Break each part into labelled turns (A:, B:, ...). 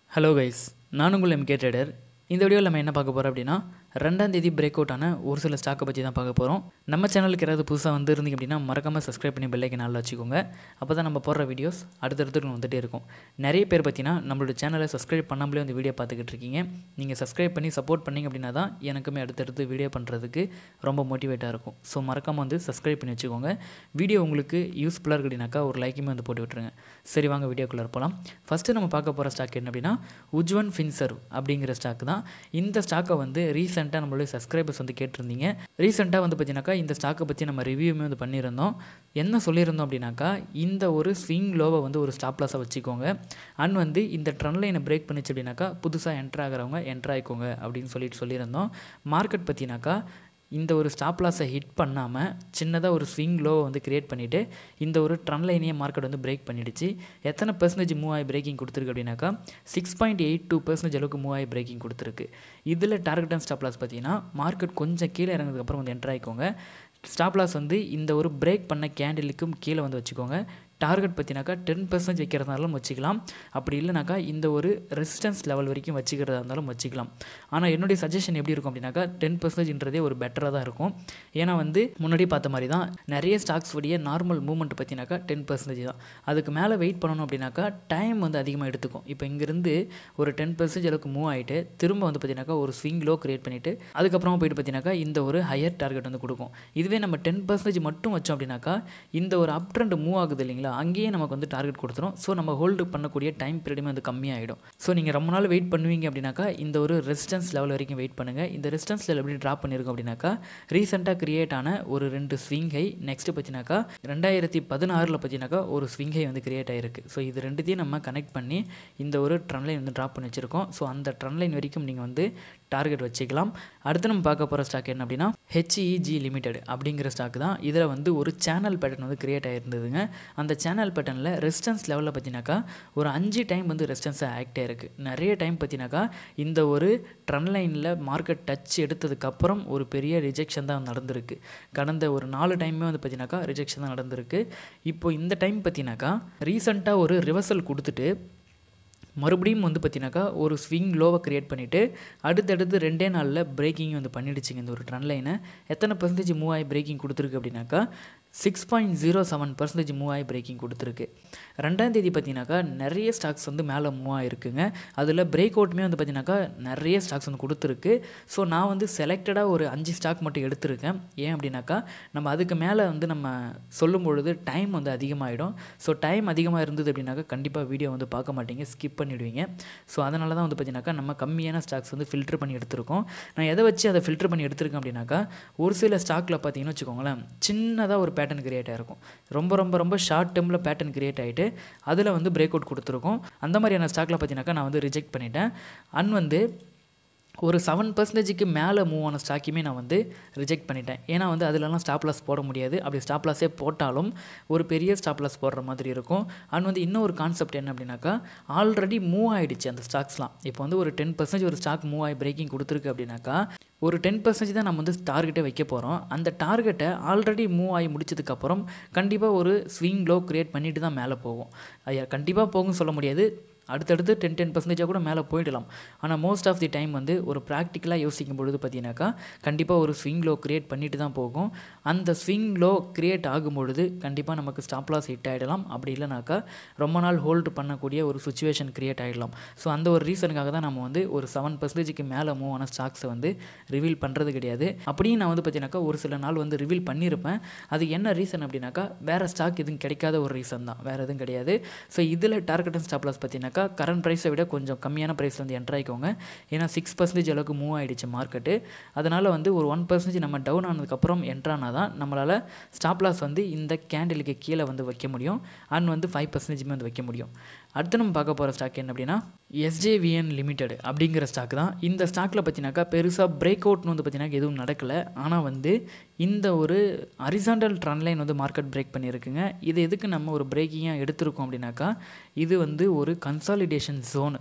A: hello guys நான் உங்கள் MK trader இந்த வீடியோவில் நம்ம என்ன பார்க்க போகிறோம் அப்படின்னா ரெண்டாம் தேதி பிரேக் அவுட் ஆன ஒரு சில ஸ்டாக்கை பற்றி தான் பார்க்க போகிறோம் நம்ம சேனலுக்கு யாராவது புதுசாக வந்து இருந்தீங்க அப்படின்னா மறக்காமல் சப்ஸ்கிரைப் பண்ணி பெல்லைக்கு நாளில் வச்சுக்கோங்க அப்போ தான் நம்ம போடுற வீடியோஸ் அடுத்தடுத்து வந்துகிட்டே இருக்கும் நிறைய பேர் பார்த்தீங்கன்னா நம்மளோட சேனலை சப்ஸ்கிரைப் பண்ணாமலே வந்து வீடியோ பார்த்துக்கிட்டு இருக்கீங்க நீங்கள் சப்ஸ்கிரைப் பண்ணி சப்போர்ட் பண்ணிங்க அப்படின்னா தான் எனக்குமே அடுத்தடுத்து வீடியோ பண்ணுறதுக்கு ரொம்ப மோட்டிவேட்டாக இருக்கும் ஸோ மறக்காமல் வந்து சப்ஸ்கிரைப் பண்ணி வச்சுக்கோங்க வீடியோ உங்களுக்கு யூஸ்ஃபுல்லாக இருக்கு அப்படின்னாக்கா ஒரு லைக்குமே வந்து போட்டு விட்டுருங்க சரி வாங்க வீடியோக்குள்ளே போகலாம் ஃபஸ்ட்டு நம்ம பார்க்க போகிற ஸ்டாக் என்ன அப்படின்னா உஜ்வன் ஃபின்சர்வ் அப்படிங்கிற ஸ்டாக் தான் இந்த ஸ்டாக்கை வந்து ரீசெண்டாக நம்மளுடைய சப்ஸ்கிரைபர்ஸ் வந்து கேட்டிருந்தீங்க ரீசெண்டாக வந்து பார்த்தீங்கன்னாக்கா இந்த ஸ்டாக்கை பற்றி நம்ம ரிவ்யூமே வந்து பண்ணியிருந்தோம் என்ன சொல்லியிருந்தோம் அப்படின்னாக்கா இந்த ஒரு ஸ்விங் லோவை வந்து ஒரு ஸ்டாப் லாஸாக வச்சுக்கோங்க அண்ட் வந்து இந்த ட்ரெண்ட் லைனை பிரேக் பண்ணிச்சு அப்படின்னாக்கா புதுசாக என்ட்ரு ஆகிறவங்க என்ட்ரு ஆகிக்கோங்க அப்படின்னு சொல்லிட்டு சொல்லியிருந்தோம் மார்க்கெட் பற்றினாக்கா இந்த ஒரு ஸ்டாப் லாஸை ஹிட் பண்ணாமல் சின்னதாக ஒரு ஸ்விங் லோவை வந்து கிரியேட் பண்ணிவிட்டு இந்த ஒரு ட்ரன் லைனையே மார்க்கெட் வந்து பிரேக் பண்ணிடுச்சு எத்தனை பெர்சன்டேஜ் மூவ் ஆகி பிரேக்கிங் கொடுத்துருக்கு அப்படின்னாக்கா six point eight two percentage அளவுக்கு மூவ் ஆகி பிரேக்கிங் கொடுத்துருக்கு இதில் டார்கெட் அண்ட் ஸ்டாப் லாஸ் பார்த்தீங்கன்னா மார்க்கெட் கொஞ்சம் கீழே இறங்கினதுக்கப்புறம் வந்து என்ட்ரு ஆகிக்கோங்க ஸ்டாப் லாஸ் வந்து இந்த ஒரு பிரேக் பண்ண கேண்டிலுக்கும் கீழே வந்து வச்சுக்கோங்க டார்கெட் பார்த்தினாக்கா டென் பர்சன்டேஜ் வைக்கிறதாலும் வச்சுக்கலாம் அப்படி இல்லைனாக்கா இந்த ஒரு ரெசிஸ்டன்ஸ் லெவல் வரைக்கும் வச்சுக்கிறதா இருந்தாலும் வச்சுக்கலாம் ஆனால் என்னுடைய சஜஷன் எப்படி இருக்கும் அப்படின்னாக்கா டென் பர்சன்டேஜ்ன்றதே ஒரு பெட்டராக தான் இருக்கும் ஏன்னா வந்து முன்னாடி பார்த்த மாதிரி தான் நிறைய ஸ்டாக்ஸ் உடைய நார்மல் மூவ்மெண்ட் பார்த்தினாக்கா டென் பர்சன்டேஜ் தான் அதுக்கு மேலே வெயிட் பண்ணணும் அப்படின்னாக்கா டைம் வந்து அதிகமாக எடுத்துக்கும் இப்போ இங்கேருந்து ஒரு டென் பர்சன்டேஜ் அளவுக்கு மூவ் ஆகிட்டு திரும்ப வந்து பார்த்தினாக்கா ஒரு ஸ்விங் லோ கிரியேட் பண்ணிவிட்டு அதுக்கப்புறமா போயிட்டு பார்த்தீங்கன்னாக்கா இந்த ஒரு ஹையர் டார்கெட் வந்து கொடுக்கும் இதுவே நம்ம டென் பர்சன்டேஜ் மட்டும் வச்சோம் அப்படின்னாக்கா இந்த ஒரு அப் ட்ரெண்ட் மூவ் ஆகுது இல்லைங்களா அங்கேயே நமக்கு வந்து டார்கெட் கொடுத்துரும் ஸோ நம்ம ஹோல்டு பண்ணக்கூடிய டைம் பீரியடுமே வந்து கம்மியாகிடும் ஸோ நீங்கள் ரொம்ப நாள் வெயிட் பண்ணுவீங்க அப்படின்னாக்கா இந்த ஒரு ரெசிஸ்டன்ஸ் லெவல் வரைக்கும் வெயிட் பண்ணுங்கள் இந்த ரெசிஸ்டன்ஸ் லெவல் எப்படி ட்ராப் பண்ணியிருக்கோம் அப்படின்னாக்கா ரீசெண்டாக கிரியேட் ஆன ஒரு ரெண்டு ஸ்விங் ஹை நெக்ஸ்ட் பார்த்தீங்கன்னாக்கா ரெண்டாயிரத்தி பதினாறில் பார்த்தீங்கன்னாக்கா ஒரு ஸ்விங் ஹை வந்து கிரியேட் ஆகிருக்கு ஸோ இது ரெண்டுத்தையும் நம்ம கனெக்ட் பண்ணி இந்த ஒரு ட்ரன் லைன் வந்து ட்ராப் பண்ணி வச்சுருக்கோம் ஸோ அந்த ட்ரன் லைன் வரைக்கும் நீங்கள் வந்து டார்கெட் வச்சுக்கலாம் அடுத்து நம்ம பார்க்க போகிற ஸ்டாக் என்ன அப்படின்னா ஹெச்இஜி லிமிடெட் அப்படிங்கிற ஸ்டாக் தான் இதில் வந்து ஒரு சேனல் பேட்டர்ன் வந்து கிரியேட் ஆகிருந்ததுங்க அந்த சேனல் பேட்டர்னில் ரெசிஸ்டன்ஸ் லெவலில் பார்த்தீங்கன்னாக்கா ஒரு அஞ்சு டைம் வந்து ரெசிஸ்டன்ஸாக ஆக்ட் ஆகிருக்கு நிறைய டைம் பார்த்தீங்கன்னாக்கா இந்த ஒரு ட்ரன் லைனில் மார்க்கெட் டச் எடுத்ததுக்கப்புறம் ஒரு பெரிய ரிஜெக்ஷன் தான் நடந்திருக்கு கடந்த ஒரு நாலு டைமே வந்து பார்த்தீங்கன்னாக்கா ரிஜெக்ஷன் தான் நடந்திருக்கு இப்போ இந்த டைம் பார்த்தீங்கன்னாக்கா ரீசெண்டாக ஒரு ரிவர்சல் கொடுத்துட்டு மறுபடியும் வந்து பார்த்தீங்கன்னாக்கா ஒரு ஸ்விங் லோவை க்ரியேட் பண்ணிவிட்டு அடுத்தடுத்து ரெண்டே நாளில் பிரேக்கிங் வந்து பண்ணிடுச்சிங்க இந்த ஒரு ட்ரன் லைனை எத்தனை பர்சன்டேஜ் மூவ் ஆகி பிரேக்கிங் கொடுத்துருக்கு அப்படின்னாக்கா six point zero seven percentage move ஆகி பிரேக்கிங் கொடுத்துருக்கு ரெண்டாம் தேதி பார்த்தீங்கன்னாக்கா நிறைய ஸ்டாக்ஸ் வந்து மேலே மூவ் ஆகிருக்குங்க அதில் பிரேக் அவுட்டுமே வந்து பார்த்தீங்கன்னாக்கா நிறைய ஸ்டாக்ஸ் வந்து கொடுத்துருக்கு ஸோ நான் வந்து செலக்டடாக ஒரு அஞ்சு ஸ்டாக் மட்டும் எடுத்திருக்கேன் ஏன் அப்படின்னாக்கா நம்ம அதுக்கு மேலே வந்து நம்ம சொல்லும் பொழுது டைம் வந்து அதிகமாகிடும் ஸோ டைம் அதிகமாக இருந்தது அப்படின்னாக்கா கண்டிப்பாக வீடியோ வந்து பார்க்க மாட்டீங்க ஸ்கிப் பண்ணிவிடுவீங்க ஸோ அதனால தான் வந்து பார்த்தீங்கன்னாக்கா நம்ம கம்மியான ஸ்டாக்ஸ் வந்து ஃபில்டர் பண்ணி எடுத்திருக்கோம் நான் எதை வச்சு அதை ஃபில்டர் பண்ணி எடுத்திருக்கேன் அப்படின்னாக்கா ஒரு சில ஸ்டாக்கில் பார்த்தீங்கன்னு வச்சுக்கோங்களேன் சின்னதாக ஒரு பேட்டர்ன் கிரியேட் ஆகிருக்கும் ரொம்ப ரொம்ப ரொம்ப ஷார்ட் டேர்மில் பேட்டர்ன் கிரியேட் ஆகிட்டு அதில் வந்து பிரேக் அவுட் கொடுத்துருக்கோம் அந்த மாதிரியான ஸ்டாக்கில் பார்த்தீங்கன்னாக்கா நான் வந்து ரிஜெக்ட் பண்ணிட்டேன் அண்ட் வந்து ஒரு செவன் பர்சன்டேஜுக்கு மேலே மூவ் ஆன ஸ்டாக்கையுமே நான் வந்து ரிஜெக்ட் பண்ணிட்டேன் ஏன்னா வந்து அதிலலாம் ஸ்டாப் லாஸ் போட முடியாது அப்படி ஸ்டாப் லாஸே போட்டாலும் ஒரு பெரிய ஸ்டாப் லாஸ் போடுற மாதிரி இருக்கும் அண்ட் வந்து இன்னொரு கான்செப்ட் என்ன அப்படின்னாக்கா ஆல்ரெடி மூவ் ஆகிடுச்சு அந்த ஸ்டாக்ஸ்லாம் இப்போ வந்து ஒரு டென் பர்சன்டேஜ் ஒரு ஸ்டாக் மூவ் ஆகி பிரேக்கிங் கொடுத்துருக்கு அப்படின்னாக்கா ஒரு டென் பர்சன்டேஜ் தான் நம்ம வந்து டார்கெட்டை வைக்க போகிறோம் அந்த டார்கெட்டை ஆல்ரெடி மூவ் ஆகி முடிச்சதுக்கப்புறம் கண்டிப்பாக ஒரு ஸ்விங் லோ க்ரியேட் பண்ணிட்டு தான் மேலே போகும் ஐயா கண்டிப்பாக போகும்னு சொல்ல முடியாது அடுத்தடுத்து டென் டென் பர்சன்டேஜாக கூட மேலே போயிடலாம் ஆனால் மோஸ்ட் ஆஃப் தி டைம் வந்து ஒரு ப்ராக்டிக்கலாக யோசிக்கும் பொழுது பார்த்தீங்கன்னாக்கா கண்டிப்பாக ஒரு ஸ்விங் லோ க்ரியேட் பண்ணிட்டு தான் போகும் அந்த ஸ்விங் லோ க்ரியேட் ஆகும் பொழுது கண்டிப்பாக நமக்கு ஸ்டாப் லாஸ் ஹிட் ஆகிடலாம் அப்படி இல்லைனாக்கா ரொம்ப நாள் ஹோல்டு பண்ணக்கூடிய ஒரு சுச்சுவேஷன் க்ரியேட் ஆகிடலாம் ஸோ அந்த ஒரு ரீசனுக்காக தான் நம்ம வந்து ஒரு செவன் பர்சன்டேஜுக்கு மேலே மூவ் ஆன ஸ்டாக்ஸை வந்து ரிவீல் பண்ணுறது கிடையாது அப்படியும் நான் வந்து பார்த்தீங்கன்னாக்கா ஒரு சில நாள் வந்து ரிவீல் பண்ணியிருப்பேன் அது என்ன ரீசன் அப்படின்னாக்கா வேறு ஸ்டாக் எதுவும் கிடைக்காத ஒரு ரீசன் தான் வேறு எதுவும் கிடையாது ஸோ இதில் டார்கெட் அண்ட் ஸ்டாப் லாஸ் பார்த்தீங்கன்னாக்கா கரண்ட் ப்ரைஸை விட கொஞ்சம் கம்மியான ப்ரைஸில் வந்து என்ட்ரு ஆகிக்கோங்க ஏன்னா சிக்ஸ் பர்சன்டேஜ் அளவுக்கு மூவ் ஆகிடுச்சு மார்க்கெட்டு அதனால் வந்து ஒரு ஒன் பர்சன்டேஜ் நம்ம டவுன் ஆனதுக்கப்புறம் என்ட்ரானா தான் நம்மளால் ஸ்டாப் லாஸ் வந்து இந்த கேண்டிலுக்கு கீழே வந்து வைக்க முடியும் அண்ட் வந்து ஃபைவ் பர்சன்டேஜுமே வந்து வைக்க முடியும் அடுத்து நம்ம பார்க்க போகிற ஸ்டாக் என்ன அப்படின்னா எஸ்ஜேவிஎன் லிமிடெட் அப்படிங்கிற ஸ்டாக் தான் இந்த ஸ்டாக்கில் பார்த்தீங்கன்னாக்கா பெருசாக பிரேக் அவுட்னு வந்து பார்த்தீங்கன்னா எதுவும் நடக்கலை ஆனால் வந்து இந்த ஒரு அரிசாண்டல் ட்ரன் லைன் வந்து மார்க்கெட் பிரேக் பண்ணியிருக்குங்க இது எதுக்கு நம்ம ஒரு பிரேக்கிங்காக எடுத்திருக்கோம் அப்படின்னாக்கா இது வந்து ஒரு கன்சாலிடேஷன் ஜோனு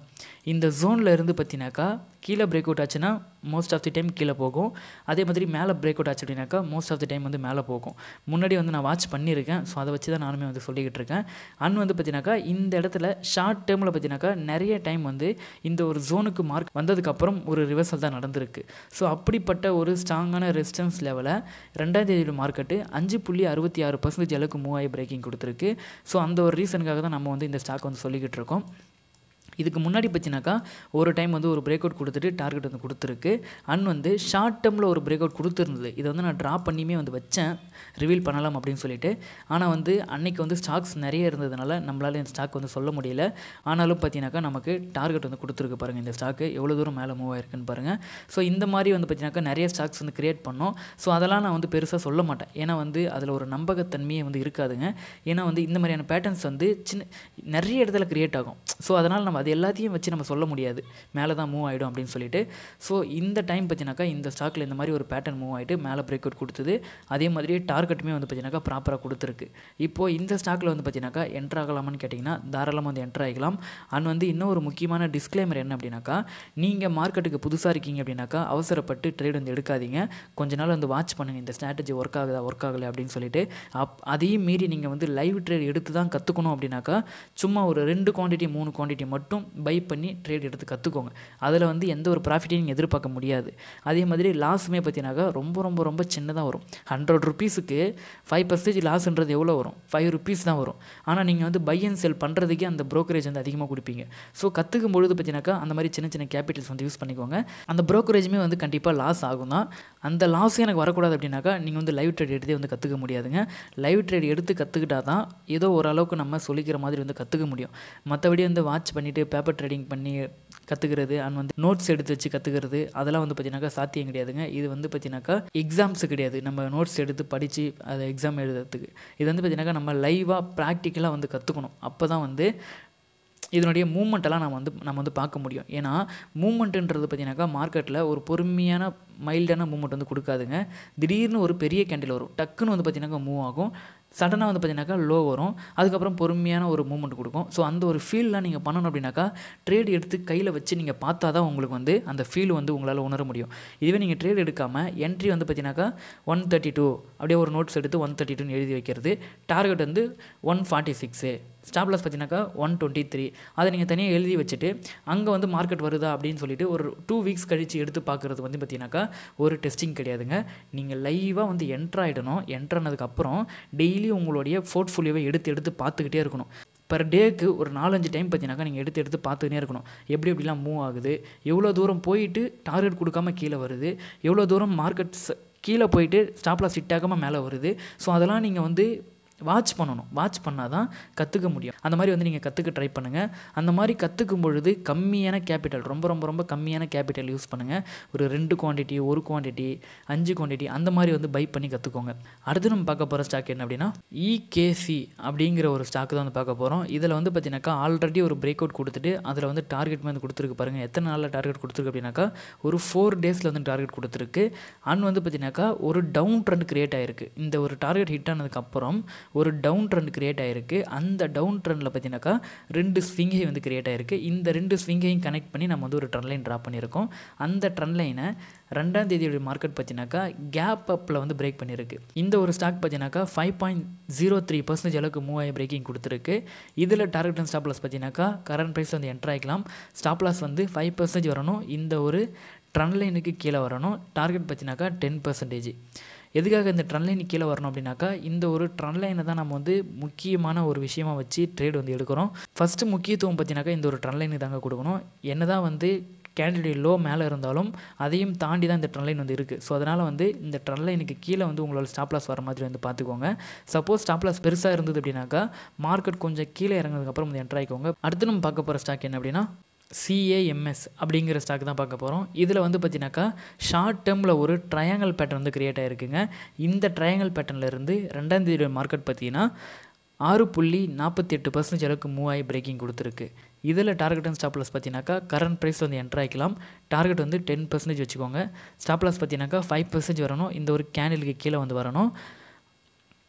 A: இந்த ஜோனில் இருந்து பார்த்தீங்கன்னாக்கா கீழே பிரேக் அவுட் ஆச்சுன்னா மோஸ்ட் ஆஃப் தி டைம் கீழே போகும் அதே மாதிரி மேலே பிரேக் அவுட் ஆச்சு அப்படின்னாக்கா மோஸ்ட் ஆஃப் தி டைம் வந்து மேலே போகும் முன்னாடி வந்து நான் வாட்ச் பண்ணியிருக்கேன் ஸோ அதை வச்சு தான் நானுமே வந்து சொல்லிக்கிட்டு இருக்கேன் அண்ட் வந்து பார்த்தீங்கன்னாக்கா இந்த இடத்துல ஷார்ட் டேர்மில் பார்த்தீங்கன்னாக்கா நிறைய டைம் வந்து இந்த ஒரு ஜோனுக்கு மார்க் வந்ததுக்கப்புறம் ஒரு ரிவர்சல் தான் நடந்திருக்கு ஸோ அப்படிப்பட்ட ஒரு ஸ்ட்ராங்கான ரெசிஸ்டன்ஸ் லெவலை ரெண்டாம் தேதியோட மார்க்கெட்டு அஞ்சு புள்ளி அறுபத்தி ஆறு பர்சன்டேஜ் அளவுக்கு மூவ் ஆகி பிரேக்கிங் கொடுத்துருக்கு ஸோ அந்த ஒரு ரீசனுக்காக தான் நம்ம வந்து இந்த ஸ்டாக் வந்து சொல்லிக்கிட்டு இருக்கோம் இதுக்கு முன்னாடி பார்த்தீங்கன்னாக்கா ஒரு டைம் வந்து ஒரு பிரேக் அவுட் கொடுத்துட்டு டார்கெட் வந்து கொடுத்துருக்கு அண்ட் வந்து ஷார்ட் டேர்மில் ஒரு பிரேக் அவுட் கொடுத்துருந்தது இதை வந்து நான் ட்ரா பண்ணியுமே வந்து வச்சேன் ரிவீல் பண்ணலாம் அப்படின்னு சொல்லிட்டு ஆனால் வந்து அன்னைக்கு வந்து ஸ்டாக்ஸ் நிறைய இருந்ததுனால நம்மளால இந்த ஸ்டாக் வந்து சொல்ல முடியல ஆனாலும் பார்த்தீங்கன்னாக்கா நமக்கு டார்கெட் வந்து கொடுத்துருக்கு பாருங்கள் இந்த ஸ்டாக்கு எவ்வளோ தூரம் மேலே மூவ் ஆயிருக்குன்னு பாருங்கள் ஸோ இந்த மாதிரி வந்து பார்த்தீங்கன்னாக்கா நிறைய ஸ்டாக்ஸ் வந்து கிரியேட் பண்ணோம் ஸோ அதெல்லாம் நான் வந்து பெருசாக சொல்ல மாட்டேன் ஏன்னா வந்து அதில் ஒரு நம்பகத்தன்மையே வந்து இருக்காதுங்க ஏன்னா வந்து இந்த மாதிரியான பேட்டர்ன்ஸ் வந்து சின்ன நிறைய இடத்துல கிரியேட் ஆகும் ஸோ அதனால் நம்ம அது எல்லாத்தையும் வச்சு நம்ம சொல்ல முடியாது மேலே தான் மூவ் ஆகிடும் அப்படின்னு சொல்லிட்டு ஸோ இந்த டைம் பார்த்தீங்கன்னாக்கா இந்த ஸ்டாக்கில் இந்த மாதிரி ஒரு பேட்டர்ன் மூவ் ஆகிட்டு மேலே பிரேக் அவுட் கொடுத்தது அதே மாதிரி டார்கெட்டுமே வந்து பார்த்தீங்கன்னாக்கா ப்ராப்பராக கொடுத்துருக்கு இப்போது இந்த ஸ்டாக்கில் வந்து பார்த்தீங்கன்னாக்கா என்ட்ரு ஆகலாமான்னு கேட்டிங்கன்னா தாராளமாக வந்து என்ட்ரு ஆகிக்கலாம் அண்ட் வந்து இன்னும் ஒரு முக்கியமான டிஸ்க்ளைமர் என்ன அப்படின்னாக்கா நீங்கள் மார்க்கெட்டுக்கு புதுசாக இருக்கீங்க அப்படின்னாக்கா அவசரப்பட்டு ட்ரேட் வந்து எடுக்காதீங்க கொஞ்ச நாள் வந்து வாட்ச் பண்ணுங்கள் இந்த ஸ்ட்ராட்டஜி ஒர்க் ஆகுதா ஒர்க் ஆகலை அப்படின்னு சொல்லிட்டு அப் அதையும் மீறி நீங்கள் வந்து லைவ் ட்ரேட் எடுத்து தான் கற்றுக்கணும் அப்படின்னாக்கா சும்மா ஒரு ரெண்டு குவான்டிட்டி மூணு குவான்டிட்டி மட்டும் பை பண்ணி ட்ரேட் எடுத்து கற்றுக்கோங்க அதில் வந்து எந்த ஒரு ப்ராஃபிட்டையும் நீங்கள் எதிர்பார்க்க முடியாது அதே மாதிரி லாஸுமே பார்த்தீங்கன்னாக்கா ரொம்ப ரொம்ப ரொம்ப சின்னதாக வரும் ஹண்ட்ரட் ருபீஸுக்கு ஃபைவ் பர்சன்டேஜ் லாஸ்ன்றது எவ்வளோ வரும் ஃபைவ் ருபீஸ் தான் வரும் ஆனால் நீங்கள் வந்து பை அண்ட் செல் பண்ணுறதுக்கே அந்த ப்ரோக்கரேஜ் வந்து அதிகமாக கொடுப்பீங்க ஸோ கற்றுக்கும் பொழுது பார்த்தீங்கன்னாக்கா அந்த மாதிரி சின்ன சின்ன கேபிட்டல்ஸ் வந்து யூஸ் பண்ணிக்கோங்க அந்த ப்ரோக்கரேஜுமே வந்து கண்டிப்பாக லாஸ் ஆகும் தான் அந்த லாஸும் எனக்கு வரக்கூடாது அப்படின்னாக்கா நீங்கள் வந்து லைவ் ட்ரேட் எடுத்தே வந்து கற்றுக்க முடியாதுங்க லைவ் ட்ரேட் எடுத்து கற்றுக்கிட்டா தான் ஏதோ ஓரளவுக்கு நம்ம சொல்லிக்கிற மாதிரி வந்து கற்றுக்க முடியும் மற்றபடி வந்து வாட்ச் பண்ணிவிட்டு பேப்பர் ட்ரேடிங் பண்ணி கற்றுக்கிறது அண்ட் வந்து நோட்ஸ் எடுத்து வச்சு கற்றுக்கிறது அதெல்லாம் வந்து பார்த்தீங்கன்னாக்கா சாத்தியம் கிடையாதுங்க இது வந்து பார்த்தீங்கன்னாக்கா எக்ஸாம்ஸ் கிடையாது நம்ம நோட்ஸ் எடுத்து படித்து அதை எக்ஸாம் எழுதுறதுக்கு இது வந்து பார்த்தீங்கன்னாக்கா நம்ம லைவாக ப்ராக்டிக்கலாக வந்து கற்றுக்கணும் அப்போ தான் வந்து இதனுடைய மூமெண்ட்டெல்லாம் நம்ம வந்து நம்ம வந்து பார்க்க முடியும் ஏன்னா மூமெண்ட்டுன்றது பார்த்தீங்கன்னாக்கா மார்க்கெட்டில் ஒரு பொறுமையான மைல்டான மூமெண்ட் வந்து கொடுக்காதுங்க திடீர்னு ஒரு பெரிய கேண்டில் வரும் டக்குன்னு வந்து பார்த்தீங்கன்னாக்கா மூவ் ஆகும் சடனாக வந்து பார்த்தீங்கன்னாக்கா லோ வரும் அதுக்கப்புறம் பொறுமையான ஒரு மூமெண்ட் கொடுக்கும் ஸோ அந்த ஒரு ஃபீல்லாம் நீங்கள் பண்ணணும் அப்படின்னாக்கா ட்ரேட் எடுத்து கையில் வச்சு நீங்கள் பார்த்தா தான் உங்களுக்கு வந்து அந்த ஃபீல் வந்து உங்களால் உணர முடியும் இதுவே நீங்கள் ட்ரேட் எடுக்காமல் என்ட்ரி வந்து பார்த்தீங்கன்னாக்கா ஒன் தேர்ட்டி டூ அப்படியே ஒரு நோட்ஸ் எடுத்து ஒன் தேர்ட்டி டூன்னு எழுதி வைக்கிறது டார்கெட் வந்து one forty six stop loss பார்த்தீங்கன்னாக்கா ஒன் டுவெண்ட்டி த்ரீ அதை நீங்கள் தனியாக எழுதி வச்சுட்டு அங்கே வந்து மார்க்கெட் வருதா அப்படின்னு சொல்லிட்டு ஒரு டூ வீக்ஸ் கழித்து எடுத்து பார்க்குறது வந்து பார்த்தீங்கன்னாக்கா ஒரு டெஸ்டிங் கிடையாதுங்க நீங்கள் லைவாக வந்து என்ட்ரு ஆகிடணும் என்ட்ரு ஆனதுக்கப்புறம் டெய்லி உங்களுடைய போர்ட்ஃபோலியோவை எடுத்து எடுத்து பார்த்துக்கிட்டே இருக்கணும் பர் டேக்கு ஒரு நாலஞ்சு டைம் பார்த்தீங்கன்னாக்கா நீங்கள் எடுத்து எடுத்து பார்த்துக்கிட்டே இருக்கணும் எப்படி எப்படிலாம் மூவ் ஆகுது எவ்வளோ தூரம் போயிட்டு டார்கெட் கொடுக்காம கீழே வருது எவ்வளோ தூரம் மார்க்கெட்ஸ் கீழே போயிட்டு ஸ்டாப்லாஸ் ஹிட் ஆகாமல் மேலே வருது ஸோ அதெல்லாம் நீங்கள் வந்து வாட்ச் பண்ணணும் வாட்ச் பண்ணால் தான் கற்றுக்க முடியும் அந்த மாதிரி வந்து நீங்கள் கற்றுக்க ட்ரை பண்ணுங்கள் அந்த மாதிரி கற்றுக்கும் பொழுது கம்மியான கேபிட்டல் ரொம்ப ரொம்ப ரொம்ப கம்மியான கேபிட்டல் யூஸ் பண்ணுங்கள் ஒரு ரெண்டு குவான்டிட்டி ஒரு குவான்டிட்டி அஞ்சு குவான்டிட்டி அந்த மாதிரி வந்து பை பண்ணி கற்றுக்கோங்க அடுத்து நம்ம பார்க்க போகிற ஸ்டாக் என்ன அப்படின்னா இகேசி அப்படிங்கிற ஒரு ஸ்டாக் தான் வந்து பார்க்க போகிறோம் இதில் வந்து பார்த்தீங்கன்னாக்கா ஆல்ரெடி ஒரு பிரேக் அவுட் கொடுத்துட்டு அதில் வந்து டார்கெட் வந்து கொடுத்துருக்கு பாருங்கள் எத்தனை நாளில் டார்கெட் கொடுத்துருக்கு அப்படின்னாக்கா ஒரு ஃபோர் டேஸில் வந்து டார்கெட் கொடுத்துருக்கு அண்ட் வந்து பார்த்தீங்கன்னாக்கா ஒரு டவுன் ட்ரெண்ட் கிரியேட் ஆகிருக்கு இந்த ஒரு டார்கெட் ஹிட் ஆனதுக்கப்புறம் ஒரு டவுன் ட்ரெண்ட் கிரியேட் ஆகிருக்கு அந்த டவுன் ட்ரெண்டில் பார்த்தீங்கன்னாக்கா ரெண்டு ஸ்விங்கை வந்து கிரியேட் ஆகிருக்கு இந்த ரெண்டு ஸ்விங்கையும் கனெக்ட் பண்ணி நம்ம வந்து ஒரு ட்ரெண்ட் லைன் ட்ரா பண்ணியிருக்கோம் அந்த ட்ரெண்ட் லைனை ரெண்டாம் தேதியோட மார்க்கெட் பார்த்தீங்கன்னாக்கா கேப் அப்பில் வந்து பிரேக் பண்ணியிருக்கு இந்த ஒரு ஸ்டாக் பார்த்தீங்கன்னாக்கா five point zero three percentage அளவுக்கு மூவ் ஆகி பிரேக்கிங் கொடுத்துருக்கு இதில் டார்கெட் அண்ட் ஸ்டாப் லாஸ் பார்த்தீங்கன்னாக்கா கரண்ட் ப்ரைஸ் வந்து என்ட்ரு ஆகிக்கலாம் ஸ்டாப் லாஸ் வந்து ஃபைவ் பர்சன்டேஜ் வரணும் இந்த ஒரு ட்ரெண்ட் லைனுக்கு கீழே வரணும் டார்கெட் பார்த்தீங்கன்னாக்கா டென் பர்சன்டேஜ் எதுக்காக இந்த ட்ரெண்ட் லைன் கீழே வரணும் அப்படின்னாக்கா இந்த ஒரு ட்ரெண்ட் லைனை தான் நம்ம வந்து முக்கியமான ஒரு விஷயமா வச்சு ட்ரேட் வந்து எடுக்கிறோம் ஃபஸ்ட்டு முக்கியத்துவம் பார்த்தீங்கன்னாக்கா இந்த ஒரு ட்ரெண்ட் லைனுக்கு தாங்க கொடுக்கணும் என்ன தான் வந்து கேண்டிடேட் லோ மேலே இருந்தாலும் அதையும் தாண்டி தான் இந்த ட்ரெண்ட் லைன் வந்து இருக்குது ஸோ அதனால் வந்து இந்த ட்ரெண்ட் லைனுக்கு கீழே வந்து உங்களோட ஸ்டாப் லாஸ் வர மாதிரி வந்து பார்த்துக்கோங்க சப்போஸ் ஸ்டாப் லாஸ் பெருசாக இருந்தது அப்படின்னாக்கா மார்க்கெட் கொஞ்சம் கீழே இறங்கினதுக்கப்புறம் வந்து என்ட்ரு ஆகிக்கோங்க அடுத்து நம்ம பார்க்க போகிற ஸ்டாக் என்ன அப்படின்னா சிஏஎம்எஸ் அப்படிங்கிற ஸ்டாக் தான் பார்க்க போகிறோம் இதில் வந்து பார்த்தீங்கன்னாக்கா ஷார்ட் டேர்மில் ஒரு ட்ரையாங்கல் பேட்டர்ன் வந்து கிரியேட் ஆகிருக்குங்க இந்த ட்ரையாங்கல் பேட்டர்ன்லேருந்து ரெண்டாம் தேதியோட மார்க்கெட் பார்த்தீங்கன்னா ஆறு புள்ளி நாற்பத்தி எட்டு பர்சன்டேஜ் அளவுக்கு மூவ் ஆகி பிரேக்கிங் கொடுத்துருக்கு இதில் டார்கெட் அண்ட் ஸ்டாப் லாஸ் பார்த்தீங்கன்னாக்கா கரண்ட் ப்ரைஸ் வந்து என்ட்ரு ஆகிக்கலாம் டார்கெட் வந்து டென் பர்சன்டேஜ் வச்சுக்கோங்க ஸ்டாப் லாஸ் பார்த்தீங்கன்னாக்கா ஃபைவ் பர்சன்டேஜ் வரணும் இந்த ஒரு கேண்டிலுக்கு கீழே வந்து வரணும்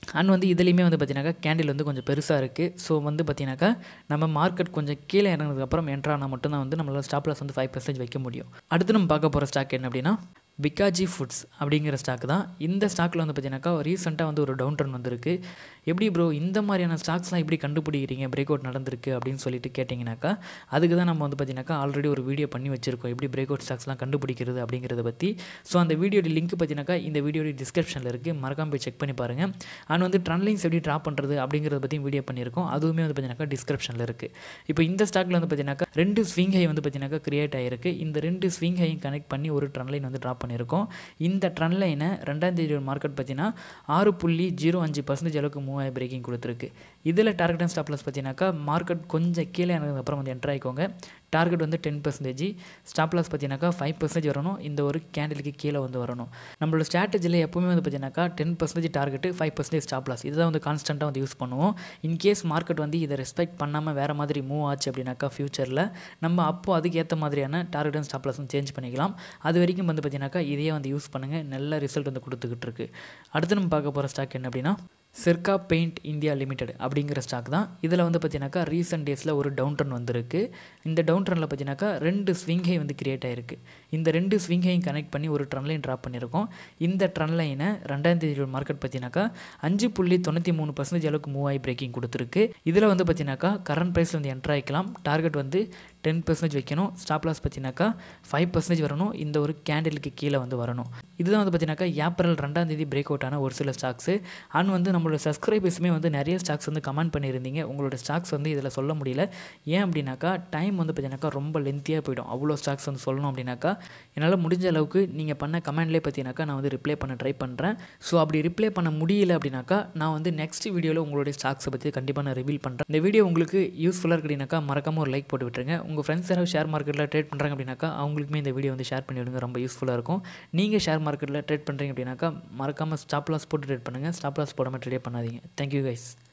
A: அண்ட் வந்து இதுலேயுமே வந்து பார்த்தீங்கன்னாக்கா கேண்டில் வந்து கொஞ்சம் பெருசாக இருக்குது ஸோ வந்து பார்த்தீங்கன்னாக்கா நம்ம மார்க்கெட் கொஞ்சம் கீழே இறங்கினதுக்கப்புறம் என்ட்ரானால் மட்டும்தான் வந்து நம்மளால் ஸ்டாப் லாஸ் வந்து ஃபைவ் பர்சன்டேஜ் வைக்க முடியும் அடுத்து நம்ம பார்க்க போகிற ஸ்டாக் என்ன அப்படின்னா பிகாஜி ஃபுட்ஸ் அப்படிங்கிற ஸ்டாக் தான் இந்த ஸ்டாக்கில் வந்து பார்த்தீங்கன்னாக்கா ரீசெண்டாக வந்து ஒரு டவுன் ட்ரெண்ட் வந்திருக்கு எப்படி ப்ரோ இந்த மாதிரியான ஸ்டாக்ஸ்லாம் எப்படி கண்டுபிடிக்கிறீங்க பிரேக் அவுட் நடந்திருக்கு அப்படின்னு சொல்லிட்டு கேட்டிங்கனாக்கா அதுக்கு தான் நம்ம வந்து பார்த்தீங்கன்னாக்கா ஆல்ரெடி ஒரு வீடியோ பண்ணி வச்சிருக்கோம் எப்படி பிரேக் அவுட் ஸ்டாக்ஸ்லாம் கண்டுபிடிக்கிறது அப்படிங்கிறத பற்றி ஸோ அந்த வீடியோட லிங்க் பார்த்தீங்கன்னாக்கா இந்த வீடியோட டிஸ்கிரிப்ஷனில் இருக்குது மறக்காம போய் செக் பண்ணி பாருங்கள் அண்ட் வந்து ட்ரெண்ட் லைன்ஸ் எப்படி ட்ராப் பண்ணுறது அப்படிங்கிறத பற்றியும் வீடியோ பண்ணியிருக்கோம் அதுவுமே வந்து பார்த்தீங்கன்னாக்கா டிஸ்கிரிப்ஷனில் இருக்குது இப்போ இந்த ஸ்டாக்கில் வந்து பார்த்தீங்கன்னாக்கா ரெண்டு ஸ்விங் ஹை வந்து பார்த்தீங்கன்னாக்கா கிரியேட் ஆகிருக்கு இந்த ரெண்டு ஸ்விங் ஹையும் கனெக்ட் பண்ணி ஒரு ட்ரெண்ட் லைன் வந்து ட்ராப் பண்ணியிருக்கோம் இந்த ட்ரெண்ட் லைனை ரெண்டாம் தேதி மார்க்கெட் பார்த்தீங்கன்னா ஆறு புள்ளி ஜீரோ அஞ்சு பர்சன்டேஜ் அளவுக்கு மூவ் ஆகி பிரேக்கிங் கொடுத்துருக்கு இதில் டார்கெட் அண்ட் ஸ்டாப் லாஸ் பார்த்தீங்கன்னாக்கா மார்க்கெட் கொஞ்சம் கீழே இறங்கினதுக்கப்புறம் வந்து என்ட்ரு ஆகிக்கோங்க டார்கெட் வந்து டென் பர்சன்டேஜ் ஸ்டாப் லாஸ் பார்த்தீங்கன்னாக்கா ஃபைவ் பர்சன்டேஜ் வரணும் இந்த ஒரு கேண்டிலுக்கு கீழே வந்து வரணும் நம்மளோட ஸ்ட்ராட்டஜியில் எப்பவுமே வந்து பார்த்தீங்கன்னாக்கா ten percentage target five percentage stop loss இதுதான் வந்து கான்ஸ்டண்ட்டாக வந்து யூஸ் பண்ணுவோம் இன்கேஸ் மார்க்கெட் வந்து இதை ரெஸ்பெக்ட் பண்ணாமல் வேறு மாதிரி மூவ் ஆச்சு அப்படின்னாக்கா ஃபியூச்சரில் நம்ம அப்போ அதுக்கு ஏற்ற மாதிரியான டார்கெட் அண்ட் ஸ்டாப் லாஸ் வந்து சேஞ்ச் பண்ணிக்கலாம் அது வரைக்கும் வந்து பார்த்தீங்கன்னாக்கா இதையே வந்து யூஸ் பண்ணுங்கள் நல்ல ரிசல்ட் வந்து கொடுத்துக்கிட்டு இருக்கு அடுத்து நம்ம பார்க்க போகிற ஸ்டாக் என்ன அப்படின்னா சிர்கா பெயிண்ட் இந்தியா லிமிடெட் அப்படிங்கிற ஸ்டாக் தான் இதில் வந்து பார்த்தீங்கன்னாக்கா ரீசெண்ட் டேஸில் ஒரு டவுன் ட்ரெண்ட் வந்திருக்கு இந்த டவுன் ட்ரெண்டில் பார்த்தீங்கன்னாக்கா ரெண்டு ஸ்விங் ஹை வந்து கிரியேட் ஆயிருக்கு இந்த ரெண்டு ஸ்விங் ஹையும் கனெக்ட் பண்ணி ஒரு ட்ரெண்ட் லைன் ட்ராப் பண்ணியிருக்கோம் இந்த ட்ரெண்ட் லைனை ரெண்டாயிரம் தேதி மார்க்கெட் பார்த்தீங்கன்னாக்கா அஞ்சு புள்ளி தொண்ணூற்றி மூணு பர்சன்டேஜ் அளவுக்கு மூவ் ஆகி பிரேக்கிங் கொடுத்துருக்கு இதில் வந்து பார்த்தீங்கன்னாக்கா கரண்ட் ப்ரைஸில் வந்து என்ட்ரு ஆகிக்கலாம் டார்கெட் வந்து டென் பர்சன்டேஜ் வைக்கணும் ஸ்டாப் லாஸ் பார்த்தீங்கன்னாக்கா ஃபைவ் பர்சன்டேஜ் வரணும் இந்த ஒரு கேண்டிலுக்கு கீழே வந்து வரணும் இதுதான் வந்து பார்த்தீங்கன்னாக்கா ஏப்ரல் ரெண்டாம் தேதி பிரேக் அவுட் ஆன ஒரு சில ஸ்டாக்ஸு அண்ட் வந்து நம்மளோட சப்ஸ்கிரைபர்ஸுமே வந்து நிறைய ஸ்டாக்ஸ் வந்து கமெண்ட் பண்ணியிருந்தீங்க உங்களோட ஸ்டாக்ஸ் வந்து இதில் சொல்ல முடியல ஏன் அப்படின்னாக்கா டைம் வந்து பார்த்தீங்கன்னாக்கா ரொம்ப லென்த்தியாக போயிடும் அவ்வளோ ஸ்டாக்ஸ் வந்து சொல்லணும் அப்படின்னாக்கா என்னால் முடிஞ்ச அளவுக்கு நீங்கள் பண்ண கமெண்ட்லேயே பார்த்தீங்கன்னாக்கா நான் வந்து ரிப்ளை பண்ண ட்ரை பண்ணுறேன் ஸோ அப்படி ரிப்ளை பண்ண முடியல அப்படின்னாக்கா நான் வந்து நெக்ஸ்ட் வீடியோவில் உங்களுடைய ஸ்டாக்ஸை பற்றி கண்டிப்பாக நான் ரிவீல் பண்ணுறேன் இந்த வீடியோ உங்களுக்கு யூஸ்ஃபுல்லாக இருக்குனாக்கா மறக்காமல் ஒரு லைக் போட்டு விட்டுருங்க உங்கள் ஃப்ரெண்ட்ஸ் யாராவது ஷேர் மார்க்கெட்டில் ட்ரேட் பண்ணுறாங்க அப்படின்னாக்கா அவங்களுக்குமே இந்த வீடியோ வந்து ஷேர் பண்ணி விடுங்க ரொம்ப யூஸ்ஃபுல்லாக இருக்கும் நீங்கள் ஷேர் மார்க்கெட்டில் ட்ரேட் பண்ணுறீங்க அப்படின்னாக்கா மறக்காமல் ஸ்டாப் லாஸ் போட்டு ட்ரேட் பண்ணுங்கள் ஸ்டாப் லாஸ் போடாமல் ட்ரேட் பண்ணாதீங்க தேங்க்யூ கைஸ்